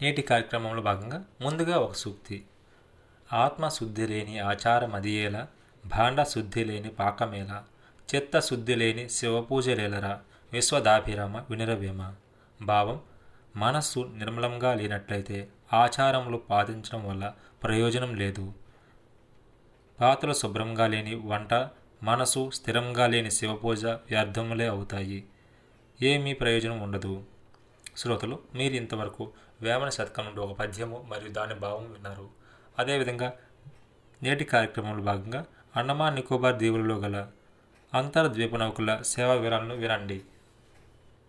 నేటి కార్యక్రమంలో భాగంగా ముందుగా ఒక సూక్తి ఆత్మ శుద్ధి లేని ఆచారం అదియేలా భాండ శుద్ధి లేని పాకమేలా చిత్త శుద్ధి లేని శివపూజలేలరా విశ్వదాభిరామ వినిరవేమ భావం మనస్సు నిర్మలంగా లేనట్లయితే ఆచారములు పాటించడం వల్ల ప్రయోజనం లేదు పాత్రలు శుభ్రంగా లేని వంట మనసు స్థిరంగా లేని శివపూజ వ్యర్థములే అవుతాయి ఏమీ ప్రయోజనం ఉండదు శ్రోతలు మీరు ఇంతవరకు వేమన శతకం నుండి ఒక పద్యము మరియు దాని భావం విన్నారు అదేవిధంగా నేటి కార్యక్రమంలో భాగంగా అండమాన్ నికోబార్ దీవులలో గల అంతర్ద్వీప నౌకల సేవా వివరాలను వినండి